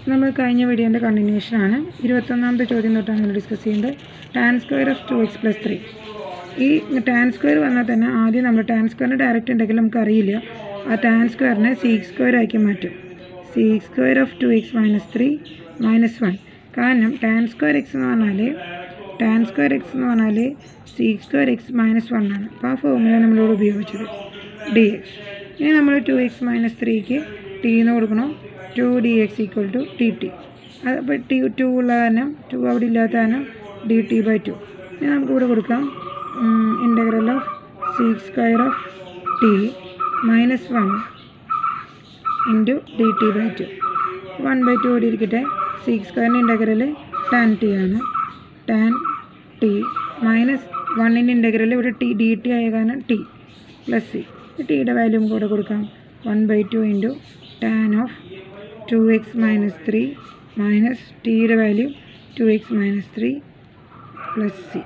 നമ്മൾ കഴിഞ്ഞ വീഡിയോൻ്റെ കണ്ടിന്യൂഷനാണ് ഇരുപത്തൊന്നാമത്തെ ചോദ്യം തൊട്ടാണ് നമ്മൾ ഡിസ്കസ് ചെയ്യുന്നത് tan square of two X plus three ഈ ടാൻ സ്ക്വയർ വന്നാൽ തന്നെ ആദ്യം നമ്മൾ ടാൻ സ്ക്വയറിന് ഡയറക്റ്റ് ഉണ്ടെങ്കിൽ നമുക്ക് അറിയില്ല ആ ടാൻ സ്ക്വയറിനെ സീക്സ് സ്ക്വയർ ആക്കി മാറ്റും sec square of two X minus three minus one കാരണം ടാൻ സ്ക്വയർ എക്സ് എന്ന് പറഞ്ഞാൽ ടാൻ സ്ക്വയർ എക്സ് എന്ന് പറഞ്ഞാൽ sec square X minus one ആണ് അപ്പോൾ ആ ഫോർമുല നമ്മളോട് ഉപയോഗിച്ചത് ഡി എക്സ് ഇനി നമ്മൾ ടു എക്സ് മൈനസ് ത്രീക്ക് ടി എന്ന് കൊടുക്കണം two D X equal to T T അപ്പോൾ ടി ടു ഉള്ള കാരണം ടു അവിടെ ഇല്ലാത്ത കാരണം ഡി ടി ബൈ ടു ഇനി നമുക്കിവിടെ കൊടുക്കാം integral of sec square of T minus one into D T by two one by two ഇവിടെ ഇരിക്കട്ടെ സിക്സ് സ്ക്വയറിൻ്റെ ഇൻ്റഗ്രൽ ടാൻ ടി ആണ് ടാൻ ടി മൈനസ് വണ്ണിൻ്റെ ഇൻ്റഗ്രൽ ഇവിടെ ടി ഡി ടി ആയ കാരണം ടി പ്ലസ് സി ടിയുടെ വാല്യൂ നമുക്ക് ഇവിടെ കൊടുക്കാം one by two into tan of two X minus three minus ടിയുടെ value two X minus three plus C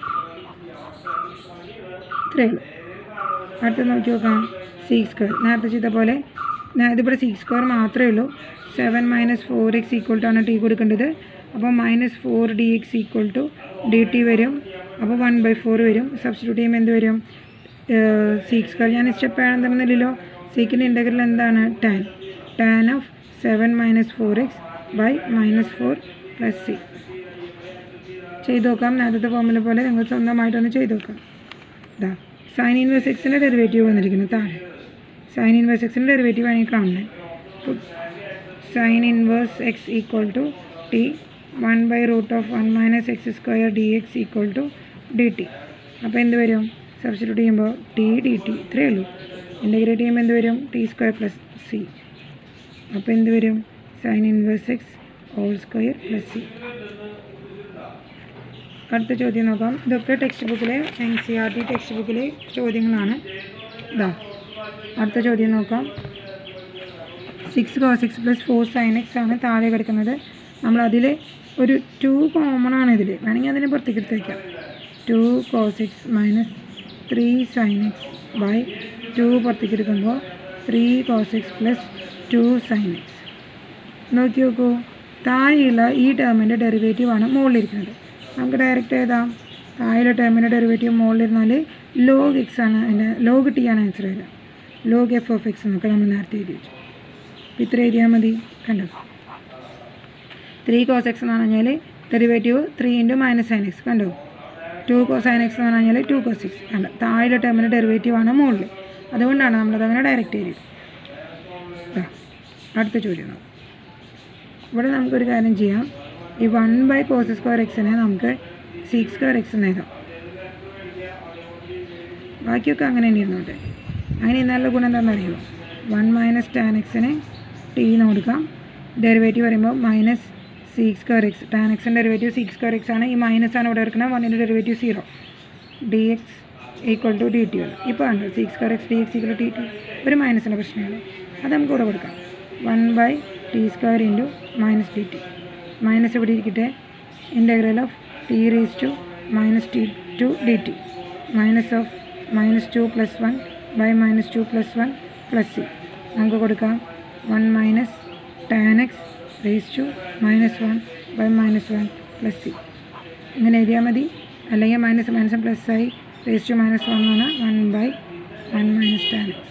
ഇത്രയേ ഉള്ളൂ അടുത്ത് നോക്കി നോക്കാം സിക്സ് സ്ക്വയർ നേരത്തെ ചെയ്ത പോലെ ഞാൻ ഇതിവിടെ സിക്സ് സ്ക്വയർ മാത്രമേ ഉള്ളൂ seven minus four X equal to ആണ് ടി കൊടുക്കേണ്ടത് അപ്പോൾ minus four D X equal to D T വരും അപ്പോൾ വൺ ബൈ ഫോർ വരും സബ്സ്റ്റിറ്റ്യൂട്ട് ചെയ്യുമ്പോൾ എന്ത് വരും സിക്സ് സ്ക്വയർ ഞാൻ സ്റ്റെപ്പ് എഴുതുന്നില്ലല്ലോ സീക്കിൻ്റെ ഇൻ്റഗ്രൽ എന്താണ് tan tan of seven minus four X by minus four plus C ചെയ്ത് നോക്കാം നേരത്തെ ഫോമിലെ പോലെ നിങ്ങൾ സ്വന്തമായിട്ടൊന്ന് ചെയ്ത് നോക്കാം ഇതാ സൈൻ ഇൻവേഴ്സ് എക്സിൻ്റെ ഡെറിവേറ്റീവ് വന്നിരിക്കുന്നു താഴെ സൈൻ ഇൻവേഴ്സ് എക്സിൻ്റെ ഡെറിവേറ്റീവ് ആണ് ഈ കാണുന്നത് sine inverse X equal to T one by root of one minus X square D X equal to D T അപ്പോൾ എന്ത് വരും സബ്സ്റ്റിറ്റ്യൂട്ട് ചെയ്യുമ്പോൾ ടി ഡി ടി ഇത്രയേ ഉള്ളൂ ഇൻ്റഗ്രേറ്റ് ചെയ്യുമ്പോൾ എന്ത് വരും ടി സ്ക്വയർ പ്ലസ് സി അപ്പോൾ എന്ത് വരും sine inverse X whole square plus C അടുത്ത ചോദ്യം നോക്കാം ഇതൊക്കെ ടെക്സ്റ്റ് ബുക്കിലെ N C R T text ബുക്കിലെ ചോദ്യങ്ങളാണ് ഇതാ അടുത്ത ചോദ്യം നോക്കാം six cos X plus four sine X ആണ് താഴെ കിടക്കുന്നത് നമ്മൾ അതിൽ ഒരു ടു കോമൺ ആണ് ഇതിൽ വേണമെങ്കിൽ അതിനെ പുറത്തേക്ക് എടുത്ത് വയ്ക്കാം two cos X minus three sine X by two പുറത്തേക്ക് എടുക്കുമ്പോൾ three cos X plus two sine X നോക്കി നോക്കൂ താഴെയുള്ള ഈ ടേമിൻ്റെ ഡെറിവേറ്റീവ് ആണ് മുകളിലിരിക്കുന്നത് നമുക്ക് ഡയറക്റ്റ് എഴുതാം താഴെ ടേമിൻ്റെ ഡെറിവേറ്റീവ് മുകളിലിരുന്നാൽ ലോഗ് എക്സ് ആണ് അതിൻ്റെ ലോഗ് ടി ആണ് ആൻസർ വരിക ലോഗ് എഫ് ഓഫ് എക്സ് എന്നൊക്കെ നമ്മൾ നേരത്തെ എഴുതി വെച്ചു അപ്പോൾ ഇത്ര എഴുതിയാൽ മതി കണ്ടോ ത്രീ കോസ് എക്സ് എന്ന് പറഞ്ഞാൽ derivative three into minus sine X കണ്ടോ ടു കോസ് സൈൻ എക്സ് എന്ന് പറഞ്ഞാൽ ടു കോസ് സിക്സ് കണ്ടോ താഴെ ടേമിൻ്റെ ഡെറിവേറ്റീവ് ആണ് മുകളിൽ അതുകൊണ്ടാണ് നമ്മളത് അങ്ങനെ ഡയറക്റ്റ് എഴുതിയത് ദാ, അടുത്ത ചോദ്യം നോക്കാം ഇവിടെ നമുക്കൊരു കാര്യം ചെയ്യാം ഈ വൺ ബൈ കോസ് സ്ക്വയർ എക്സിനെ നമുക്ക് സിക്സ് സ്ക്വയർ എക്സ് എന്ന് എഴുതാം ബാക്കിയൊക്കെ അങ്ങനെ തന്നെ ഇരുന്നോട്ടെ അങ്ങനെ ഇരുന്നാലുള്ള ഗുണം എന്താണെന്ന് അറിയുമോ വൺ മൈനസ് ടാൻ എക്സിന് ടി എന്ന് കൊടുക്കാം ഡെറിവേറ്റീവ് പറയുമ്പോൾ minus sec square X tan എക്സിൻ്റെ ഡെറിവേറ്റീവ് സിക്സ് സ്ക്വയർ എക്സ് ആണ് ഈ മൈനസ് ആണ് ഇവിടെ എടുക്കുന്നത് വണ്ണിൻ്റെ derivative zero D X equal to D T ആണ് ഇപ്പോൾ ഉണ്ട് sec square X D X equal to T T ഒരു മൈനസിൻ്റെ പ്രശ്നമാണ് അത് നമുക്ക് ഇവിടെ കൊടുക്കാം one by T square into minus D T minus ഇവിടെ ഇരിക്കട്ടെ integral of T raise to minus T to D T minus of minus two plus one by minus two plus one plus C നമുക്ക് കൊടുക്കാം one minus tan X raise to minus one by minus one plus C ഇങ്ങനെ എഴുതിയാൽ മതി അല്ലെങ്കിൽ minus minus plus ആയി raise to minus one ആണ് one by one minus tan X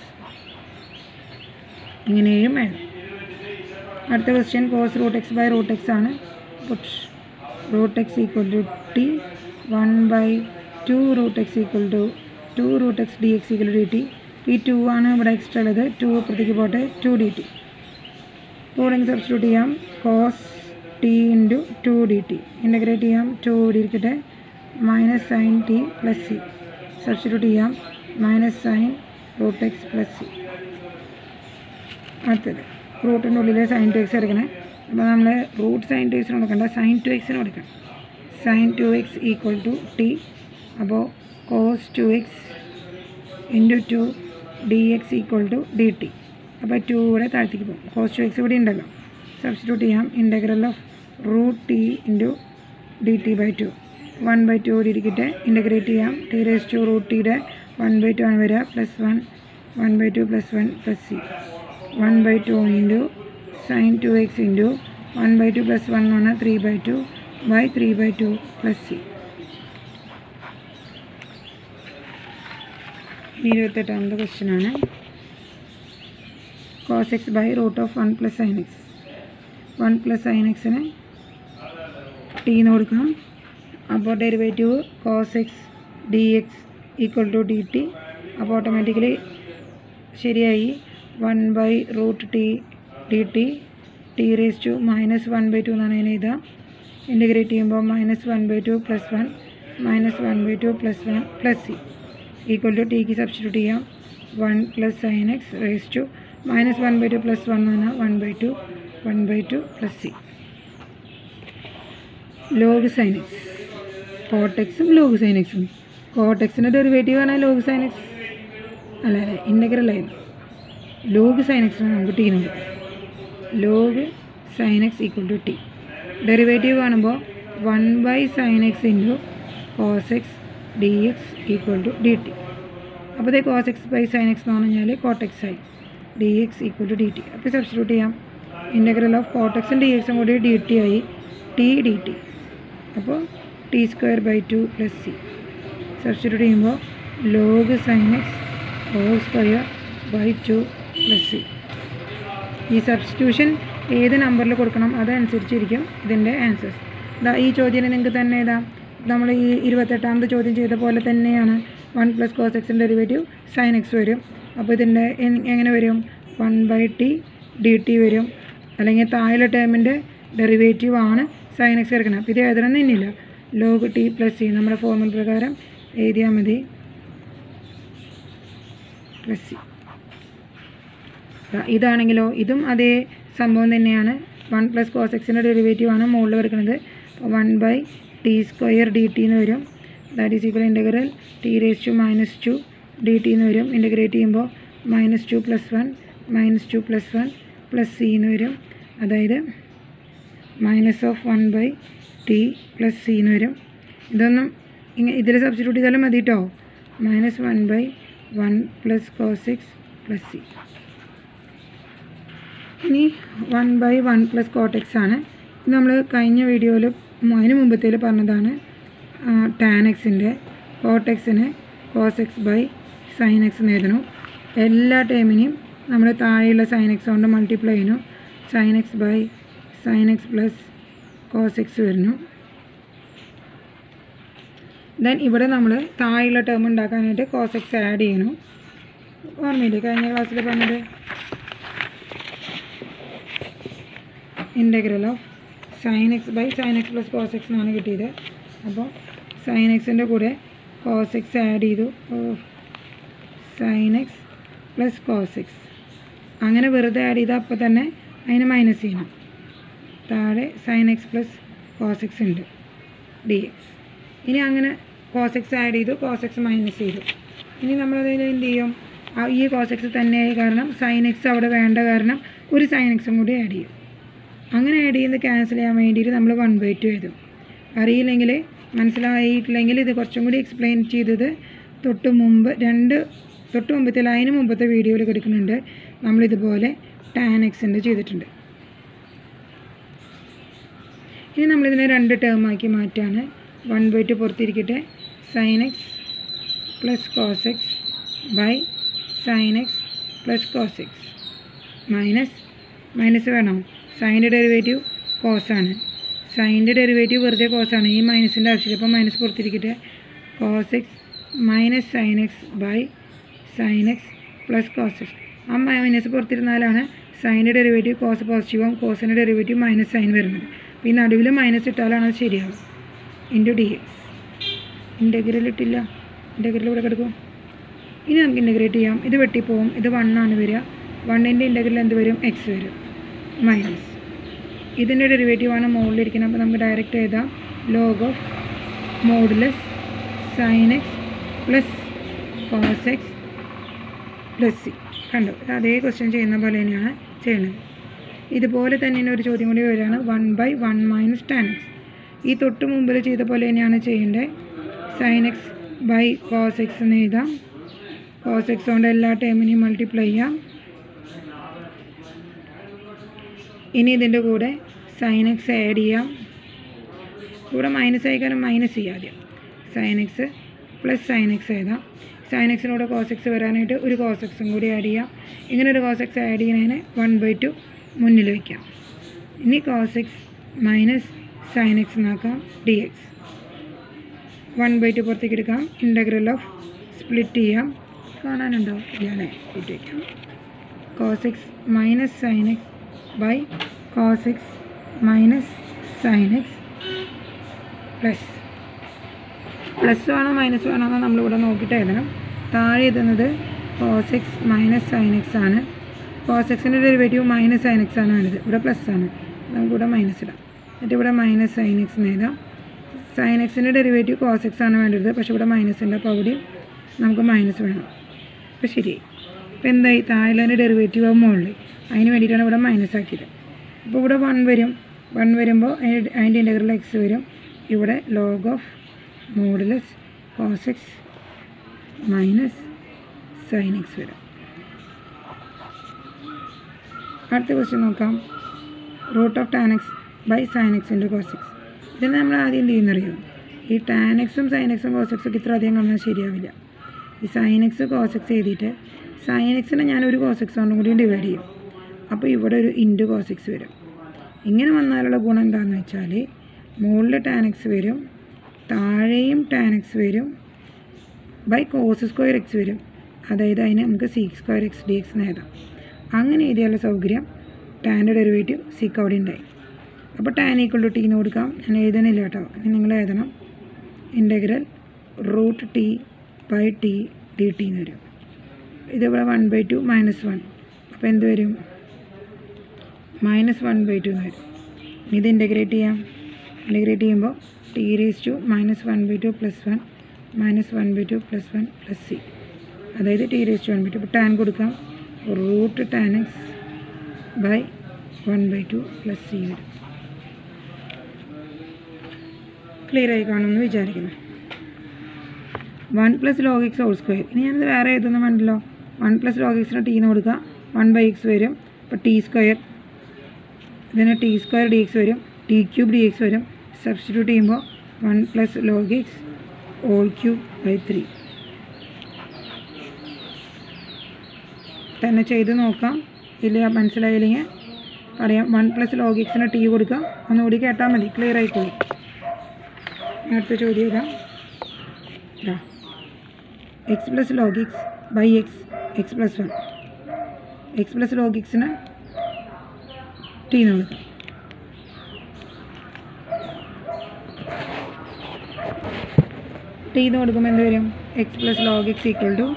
ഇങ്ങനെയും എഴുതാം അടുത്ത question cos root X by root X ആണ് put root X equal to T one by two root X equal to two root X D X equal D T ഈ two ആണ് ഇവിടെ extra ഉള്ളത് two അപ്പുറത്തേക്ക് പോട്ടെ two D T കൂടെങ്കിൽ substitute ചെയ്യാം cos T into two D T integrate ചെയ്യാം two D ഇരിക്കട്ടെ minus sine T plus C substitute ചെയ്യാം minus sine root X plus C അടുത്തത് റൂട്ടിൻ്റെ ഉള്ളിൽ സൈൻ ടു എക്സ് എടുക്കണേ അപ്പോൾ നമ്മൾ റൂട്ട് സൈൻ ടു എക്സിന് കൊടുക്കണ്ട സൈൻ ടു എക്സിന് കൊടുക്കണം sine two X equal to T അപ്പോൾ cos two X into two D X equal to D T അപ്പോൾ ടു കൂടെ താഴത്തേക്ക് പോകും കോസ് ടു എക്സ് ഇവിടെ ഉണ്ടല്ലോ സബ്സ്റ്റിറ്റ്യൂട്ട് ചെയ്യാം integral of root T into D T by two one by two കൂടി ഇരിക്കട്ടെ ഇൻ്റഗ്രേറ്റ് ചെയ്യാം ടി റേസ് ടു റൂട്ട് ടിയുടെ വൺ ബൈ ടു ആണ് വരിക plus one one by two plus one plus C one by two into sine two X into one by two plus one എന്ന് പറഞ്ഞാൽ three by two by three by two plus C ഇരുപത്തെട്ടാമത്തെ question ആണ് cos X by root of one plus sine X one plus sine എക്സിന് ടീന്ന് കൊടുക്കാം അപ്പോൾ derivative cos X D X equal to D T അപ്പോൾ automatically ശരിയായി one by root T D T T raise to minus one by two എന്നാണ് ഞാൻ എഴുതുക integrate ചെയ്യുമ്പോൾ minus one by two plus one minus one by two plus one plus C equal to ടിക്ക് substitute ചെയ്യാം one plus sine X raise to minus one by two plus one എന്ന് പറഞ്ഞാൽ one by two one by two plus C log sine X കോട്ടെക്സും log sine എക്സും കോട്ടെക്സിൻ്റെ derivative ആണ് log sine X അല്ല അല്ല ഇൻ്റഗ്രൽ ആയിരുന്നു ലോഗ് സൈൻ എക്സിന് നമുക്ക് ടീന് കൊടുക്കും log sine X equal to T derivative കാണുമ്പോൾ one by sine X into cos X D X equal to D T അപ്പോൾ ഇതേ cos X by sine X എന്ന് പറഞ്ഞു കഴിഞ്ഞാൽ കോട്ടെക്സ് ആയി D X equal to D T അപ്പോൾ substitute ചെയ്യാം integral of കോട്ടെക്സും ഡി എക്സും കൂടി ഡി ടി ആയി ടി ഡി ടി അപ്പോൾ T square by two plus C substitute ചെയ്യുമ്പോൾ log sine X whole square by two plus C ഈ substitution ഏത് നമ്പറിൽ കൊടുക്കണം അതനുസരിച്ചിരിക്കും ഇതിൻ്റെ ആൻസേഴ്സ് ഇതാ ഈ ചോദ്യം നിങ്ങൾക്ക് തന്നെ ഇതാ നമ്മൾ ഈ ഇരുപത്തെട്ടാമത് ചോദ്യം ചെയ്ത പോലെ തന്നെയാണ് വൺ പ്ലസ് കോസ് എക്സിൻ്റെ ഡെറിവേറ്റീവ് സൈൻ എക്സ് വരും അപ്പോൾ ഇതിൻ്റെ എ- എങ്ങനെ വരും one by T D T വരും അല്ലെങ്കിൽ താഴെ ടേമിൻ്റെ ഡെറിവേറ്റീവ് ആണ് സൈൻ എക്സ് എടുക്കണം അപ്പോൾ ഇത് എഴുതണം തന്നെയില്ല ലോഗ് ടി പ്ലസ് സി നമ്മുടെ ഫോർമുല പ്രകാരം എഴുതിയാൽ മതി പ്ലസ് സി ദാ ഇതാണെങ്കിലോ ഇതും അതേ സംഭവം തന്നെയാണ് വൺ പ്ലസ് കോസ് എക്സിൻ്റെ ഡെറിവേറ്റീവ് ആണ് മുകളിൽ കിടക്കുന്നത് അപ്പോൾ one by T square d t എന്ന് വരും that is equal integral t raise to minus two D t എന്ന് വരും ഇൻ്റഗ്രേറ്റ് ചെയ്യുമ്പോൾ minus two plus one minus two plus one plus c എന്ന് വരും അതായത് minus of one by t plus c എന്ന് വരും ഇതൊന്നും ഇങ്ങനെ ഇതിൽ സബ്സ്റ്റിറ്റ്യൂട്ട് ചെയ്താലും മതി കേട്ടോ minus one by one plus cos x plus c ഇനി one by one plus cot x ആണ് ഇത് നമ്മൾ കഴിഞ്ഞ വീഡിയോയിൽ അതിന് മുമ്പത്തേൽ പറഞ്ഞതാണ് ടാൻ എക്സിൻ്റെ കോട്ടെക്സിന് cos X by sine X എന്ന് എഴുതണം എല്ലാ ടേമിനെയും നമ്മൾ താഴെയുള്ള സൈൻ എക്സ് കൊണ്ട് മൾട്ടിപ്ലൈ ചെയ്യുന്നു sine X by sine x plus cos x വരുന്നു ദെൻ ഇവിടെ നമ്മൾ താഴെയുള്ള ടേം ഉണ്ടാക്കാനായിട്ട് കോസ് എക്സ് ആഡ് ചെയ്യണം ഓർമ്മയില്ലേ കഴിഞ്ഞ ക്ലാസ്സിൽ പറഞ്ഞത് integral of sine X by sine x plus cos x എന്നാണ് കിട്ടിയത് അപ്പോൾ സൈൻ എക്സിൻ്റെ കൂടെ കോസ് എക്സ് ആഡ് ചെയ്തു sine x plus cos x അങ്ങനെ വെറുതെ ആഡ് ചെയ്താൽ അപ്പോൾ തന്നെ അതിന് മൈനസ് ചെയ്യണം താഴെ sine x plus cos x ഉണ്ട് ഡി എക്സ് ഇനി അങ്ങനെ കോസ് എക്സ് ആഡ് ചെയ്തു കോസ് എക്സ് മൈനസ് ചെയ്തു ഇനി നമ്മളതിൽ എന്ത് ചെയ്യും ആ ഈ കോസ് എക്സ് തന്നെയായി കാരണം സൈൻ എക്സ് അവിടെ വേണ്ട കാരണം ഒരു സൈൻ എക്സും കൂടി ആഡ് ചെയ്യും അങ്ങനെ ആഡ് ചെയ്യുന്നത് ക്യാൻസൽ ചെയ്യാൻ വേണ്ടിയിട്ട് നമ്മൾ വൺ ബൈ ടു എഴുതും അറിയില്ലെങ്കിൽ മനസ്സിലായിട്ടില്ലെങ്കിൽ ഇത് കുറച്ചും കൂടി എക്സ്പ്ലെയിൻ ചെയ്തത് തൊട്ട് മുമ്പ് രണ്ട് തൊട്ട് മുമ്പത്തെ അതിന് മുമ്പത്തെ വീഡിയോയിൽ കിടക്കുന്നുണ്ട് നമ്മളിതുപോലെ ടാൻ എക്സിൻ്റെ ചെയ്തിട്ടുണ്ട് ഇനി നമ്മളിതിനെ രണ്ട് ടേമാക്കി മാറ്റാണ് വൺ ബൈ ടു പുറത്തിരിക്കട്ടെ sine x plus cos X by sine x plus cos x minus minus വേണം സൈൻ്റെ ഡെറിവേറ്റീവ് കോസാണ് സൈൻ്റെ ഡെറിവേറ്റീവ് വെറുതെ കോസാണ് ഈ മൈനസിൻ്റെ ആവശ്യമില്ല അപ്പോൾ മൈനസ് പുറത്തിരിക്കട്ടെ cos x minus sine X by sine x plus cos x ആ മൈനസ് പുറത്തിരുന്നാലാണ് സൈൻ്റെ ഡെറിവേറ്റീവ് കോസ് പോസിറ്റീവും കോസിൻ്റെ ഡെറിവേറ്റീവ് മൈനസ് സൈൻ വരുന്നത് അപ്പോൾ ഈ നടുവിൽ മൈനസ് ഇട്ടാലാണ് അത് ശരിയാവും ഇൻറ്റു ഡി എക്സ് ഇൻ്റഗ്രൽ ഇട്ടില്ല ഇൻ്റഗ്രൽ ഇവിടെ കിടക്കും ഇനി നമുക്ക് ഇൻ്റഗ്രേറ്റ് ചെയ്യാം ഇത് വെട്ടിപ്പോവും ഇത് വൺ ആണ് വരിക വണ്ണിൻ്റെ ഇൻ്റഗ്രൽ എന്ത് വരും എക്സ് വരും മൈനസ് ഇതിൻ്റെ ഡെറിവേറ്റീവ് ആണ് മുകളിലിരിക്കുന്നത് അപ്പോൾ നമുക്ക് ഡയറക്റ്റ് എഴുതാം log of modulus sine x plus cos x plus c കണ്ടു ഇത് അതേ ക്വസ്റ്റ്യൻ ചെയ്യുന്ന പോലെ തന്നെയാണ് ചെയ്യുന്നത് ഇതുപോലെ തന്നെ ഒരു ചോദ്യം കൂടി വരികയാണ് one by one minus tan x ഈ തൊട്ട് മുമ്പിൽ ചെയ്ത പോലെ തന്നെയാണ് ചെയ്യേണ്ടത് sine X by cos X എന്ന് എഴുതാം കോസ് എക്സ് കൊണ്ട് എല്ലാ ടേമിനെയും മൾട്ടിപ്ലൈ ചെയ്യാം ഇനി ഇതിൻ്റെ കൂടെ സൈൻ എക്സ് ആഡ് ചെയ്യാം ഇവിടെ മൈനസ് ആയി കാരണം മൈനസ് ചെയ്യാം ആദ്യം sine x plus sine x എഴുതാം സൈൻ എക്സിനൂടെ കോസ് എക്സ് വരാനായിട്ട് ഒരു കോസ് എക്സും കൂടി ആഡ് ചെയ്യാം ഇങ്ങനെ ഒരു കോസ് എക്സ് ആഡ് ചെയ്യുന്നതിന് വൺ ബൈ ടു മുന്നിൽ വയ്ക്കാം ഇനി cos x minus sine x എന്നാക്കാം d x one by two പുറത്തേക്ക് എടുക്കാം ഇൻ്റഗ്രൽ ഓഫ് സ്പ്ലിറ്റ് ചെയ്യാം കാണാനുണ്ടോ ഇല്ല അല്ലേ കൂട്ടി വയ്ക്കാം cos x minus sine X by cos x minus sine x plus plus വേണോ മൈനസ് വേണോ എന്ന് നമ്മളിവിടെ നോക്കിയിട്ട് എഴുതണം താഴെ എഴുതുന്നത് cos x minus sine X ആണ് കോസ് എക്സിൻ്റെ ഡെറിവേറ്റീവ് മൈനസ് സൈൻ എക്സ് ആണ് വേണ്ടത് ഇവിടെ പ്ലസ് ആണ് നമുക്കിവിടെ മൈനസ് ഇടാം എന്നിട്ട് ഇവിടെ മൈനസ് സൈൻ എക്സ് എന്ന് എഴുതാം സൈൻ എക്സിൻ്റെ ഡെറിവേറ്റീവ് കോസ് എക്സ് ആണ് വേണ്ടത് പക്ഷേ ഇവിടെ മൈനസ് ഉണ്ട് അപ്പോൾ അവിടെ നമുക്ക് മൈനസ് വേണം അപ്പോൾ ശരി അപ്പോൾ എന്തായി താഴെ ഡെറിവേറ്റീവ് ആവും മുകളിൽ അതിന് വേണ്ടിയിട്ടാണ് ഇവിടെ മൈനസ് ആക്കിയത് അപ്പോൾ ഇവിടെ വൺ വരും വൺ വരുമ്പോൾ അതിൻ്റെ അതിൻ്റെ ഇൻ്റഗ്രൽ എക്സ് വരും ഇവിടെ log of modulus cos x minus sine X വരും അടുത്ത ക്വസ്റ്റ്യൻ നോക്കാം root of tan x by sine X into cos x ഇത് നമ്മൾ ആദ്യം എന്ത് ചെയ്യുന്നറിയോ ഈ ടാൻ എക്സും സൈൻ എക്സും കോസ് എക്സും ഒക്കെ ഇത്ര അധികം കാണാൻ ശരിയാവില്ല ഈ സൈൻ എക്സ് കോസ് എക്സ് എഴുതിയിട്ട് സൈൻ എക്സിനെ ഞാനൊരു കോസ് എക്സ് കൊണ്ടും കൂടി ഡിവൈഡ് ചെയ്യും അപ്പോൾ ഇവിടെ ഒരു ഇൻറ്റു കോസ് എക്സ് വരും ഇങ്ങനെ വന്നാലുള്ള ഗുണം എന്താണെന്ന് വെച്ചാൽ മുകളിൽ ടാൻ എക്സ് വരും താഴെയും ടാൻ എക്സ് വരും ബൈ കോസ് സ്ക്വയർ എക്സ് വരും അതായത് അതിന് നമുക്ക് sec square X D x എന്ന് എഴുതാം അങ്ങനെ എഴുതിയുള്ള സൗകര്യം ടാൻ്റെ ഡെറിവേറ്റീവ് സീക്ക് അവിടെ ഉണ്ടായി അപ്പോൾ ടാൻ ഈക്വൾ ടു ടീന്ന് കൊടുക്കാം ഞാൻ എഴുതണില്ല കേട്ടോ ഇനി നിങ്ങൾ എഴുതണം integral root t by T D t എന്ന് വരും ഇതിവിടെ one by two minus one അപ്പോൾ എന്ത് വരും മൈനസ് വൺ ബൈ ടു എന്ന് വരും ഇത് ഇൻ്റഗ്രേറ്റ് ചെയ്യാം ഇൻ്റഗ്രേറ്റ് ചെയ്യുമ്പോൾ t raise to minus one by two plus one minus one by two plus one plus c അതായത് t raise to one by two ഇപ്പോൾ ടാൻ കൊടുക്കാം root tan x by one by two plus c വരും clear ആയി കാണുമെന്ന് വിചാരിക്കുന്നു one plus log x whole square ഇനി ഞാനത് വേറെ എഴുതുന്ന വേണ്ടല്ലോ വൺ പ്ലസ് ലോഗ് എക്സിന് ടീന്ന് കൊടുക്കുക വൺ ബൈ എക്സ് വരും അപ്പോൾ ടി സ്ക്വയർ ഇതിന് ടി സ്ക്വയർ ഡി എക്സ് വരും ടി ക്യൂബ് ഡി എക്സ് വരും സബ്സ്റ്റിറ്റ്യൂട്ട് ചെയ്യുമ്പോൾ one plus log x whole cube by three തന്നെ ചെയ്ത് നോക്കാം ഇല്ല മനസ്സിലായില്ലെങ്കിൽ പറയാം വൺ പ്ലസ് ലോഗ് എക്സിന് ടി കൊടുക്കാം ഒന്നുകൂടി കേട്ടാൽ മതി ക്ലിയർ ആയിപ്പോയി അടുത്ത ചോദ്യം ഇതാ ഇതാ x plus log x by x x plus one x plus log എക്സിന് ടി എന്ന് കൊടുക്കാം ടി എന്ന് കൊടുക്കുമ്പോൾ എന്ത് വരും x plus log x equal to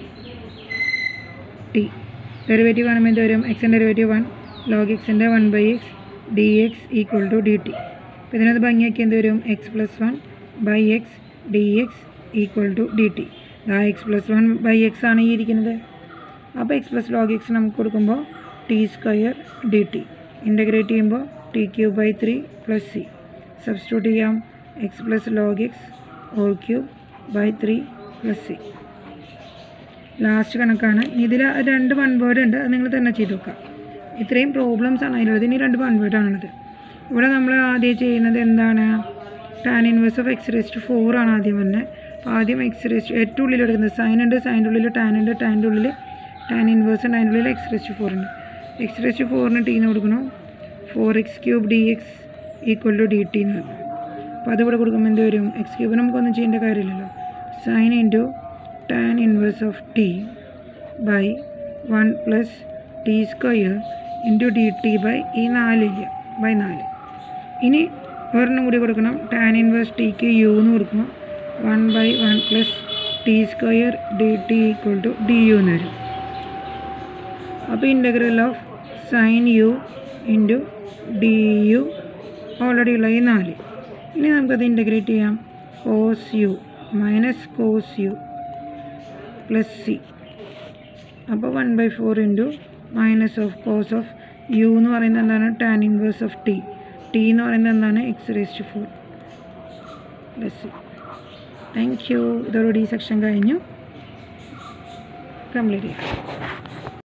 T derivative കാണുമ്പോൾ എന്ത് വരും എക്സിൻ്റെ ഡെറിവേറ്റീവ് വൺ ലോഗ് എക്സിൻ്റെ one by x D X equal to D T അപ്പോൾ ഇതിനകത്ത് ഭംഗിയാക്കി എന്ത് വരും x plus one by x D X equal to D t ആ x plus one by x ആണ് ഈ ഇരിക്കുന്നത് അപ്പോൾ എക്സ് പ്ലസ് ലോഗ് എക്സ് നമുക്ക് കൊടുക്കുമ്പോൾ t square d T integrate ചെയ്യുമ്പോൾ t cube by three plus C substitute ചെയ്യാം x plus log x whole cube by three plus c last കണക്കാണ് ഇതിൽ രണ്ട് വൺ വേർഡ് ഉണ്ട് അത് നിങ്ങൾ തന്നെ ചെയ്ത് നോക്കാം ഇത്രയും പ്രോബ്ലംസ് ആണ് അതിലുള്ളത് ഇനി രണ്ട് വൺ വേർഡ് ആണുള്ളത് ഇവിടെ നമ്മൾ ആദ്യം ചെയ്യുന്നത് എന്താണ് tan inverse of x raised four ആണ് ആദ്യം തന്നെ അപ്പോൾ ആദ്യം എക്സ് റേസ്റ്റ് ഏറ്റവും ഉള്ളിൽ എടുക്കുന്നത് സൈൻ ഉണ്ട് സൈൻ്റെ ഉള്ളിൽ ടാൻ ഉണ്ട് ടാൻ്റെ ഉള്ളിൽ ടാൻ ഇൻവേഴ്സ് ഉണ്ട് അതിൻ്റെ ഉള്ളിൽ എക്സ് റേസ്റ്റ് ഫോർ ഉണ്ട് എക്സ് റേസ്റ്റ് ഫോറിന് ടീന്ന് കൊടുക്കണം four x cube d X equal to D t എന്ന് പറഞ്ഞു അപ്പോൾ അതിവിടെ കൊടുക്കുമ്പോൾ എന്ത് വരും എക്സ് ക്യൂബ് നമുക്കൊന്നും ചെയ്യേണ്ട കാര്യമില്ലല്ലോ sine into tan inverse of t by one plus t square into D T by ഈ നാലില്ല ബൈ നാല് ഇനി ഒരെണ്ണം കൂടി കൊടുക്കണം ടാൻ ഇൻവേഴ്സ് ടിക്ക് യു എന്ന് കൊടുക്കുമ്പോൾ one by one plus t square d t equal to d u എന്ന് വരും അപ്പോൾ integral of sine u into d u already ഉള്ള ഈ നാല് ഇനി നമുക്കത് ഇൻ്റഗ്രേറ്റ് ചെയ്യാം cos u minus cos u plus c അപ്പോൾ one by four into minus of cos of u എന്ന് പറയുന്നത് എന്താണ് tan inverse of t t എന്ന് പറയുന്നത് എന്താണ് x raised four plus c thank you ഇതോടുകൂടി ഈ സെക്ഷൻ കഴിഞ്ഞു കംപ്ലീറ്റ് ചെയ്യാം